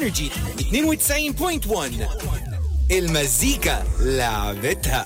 انرجي 92.1 المزيكا لعبتها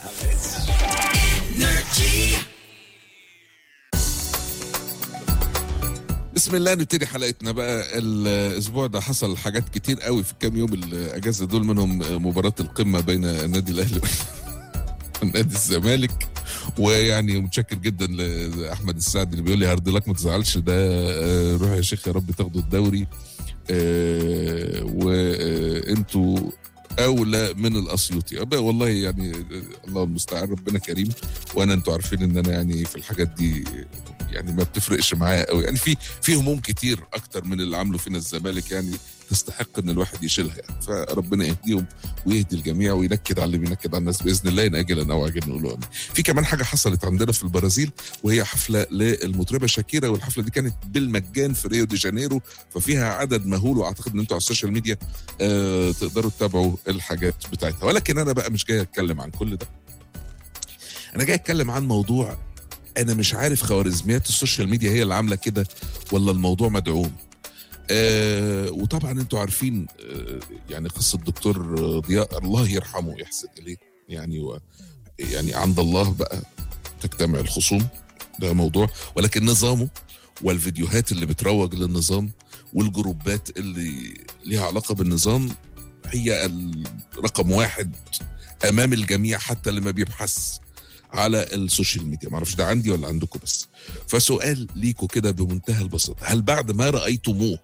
بسم الله نبتدي حلقتنا بقى الاسبوع ده حصل حاجات كتير قوي في الكام يوم الاجازه دول منهم مباراه القمه بين النادي الاهلي والنادي الزمالك ويعني متشكر جدا لاحمد السعد اللي بيقول لي هارد لك ما تزعلش ده آه، روح يا شيخ يا رب تاخدوا الدوري آه، وانتوا اولى من الاسيوطي أبقى والله يعني آه، الله المستعان ربنا كريم وانا انتوا عارفين ان انا يعني في الحاجات دي يعني ما بتفرقش معايا قوي يعني في في هموم كتير اكتر من اللي عامله فينا الزمالك يعني تستحق ان الواحد يشيلها يعني فربنا يهديهم ويهدي الجميع وينكد على اللي بينكد على الناس باذن الله ناجلا او عاجلا نقول له امين. في كمان حاجه حصلت عندنا في البرازيل وهي حفله للمطربه شاكيرا والحفله دي كانت بالمجان في ريو دي جانيرو ففيها عدد مهول واعتقد ان انتوا على السوشيال ميديا آه تقدروا تتابعوا الحاجات بتاعتها ولكن انا بقى مش جاي اتكلم عن كل ده انا جاي اتكلم عن موضوع انا مش عارف خوارزميات السوشيال ميديا هي اللي عامله كده ولا الموضوع مدعوم آه وطبعا انتوا عارفين آه يعني قصه الدكتور ضياء الله يرحمه ويحسن اليه يعني و يعني عند الله بقى تجتمع الخصوم ده موضوع ولكن نظامه والفيديوهات اللي بتروج للنظام والجروبات اللي ليها علاقه بالنظام هي رقم واحد امام الجميع حتى اللي ما بيبحث على السوشيال ميديا معرفش ده عندي ولا عندكم بس فسؤال ليكوا كده بمنتهى البساطه هل بعد ما رايتموه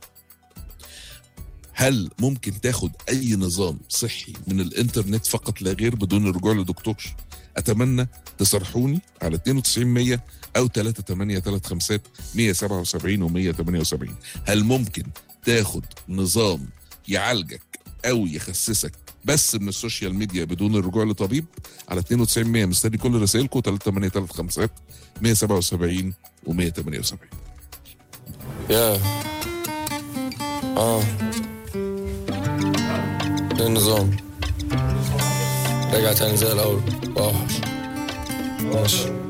هل ممكن تاخد اي نظام صحي من الانترنت فقط لا غير بدون الرجوع لدكتور اتمنى تصرحوني على 92 100 او 3835 177 و 178 هل ممكن تاخد نظام يعالجك او يخسسك بس من السوشيال ميديا بدون الرجوع لطبيب على 92 100 مستني كل رسائلكم 3835 177 و 178 يا اه ايه النظام رجع تاني زي الاول اوحش ماشي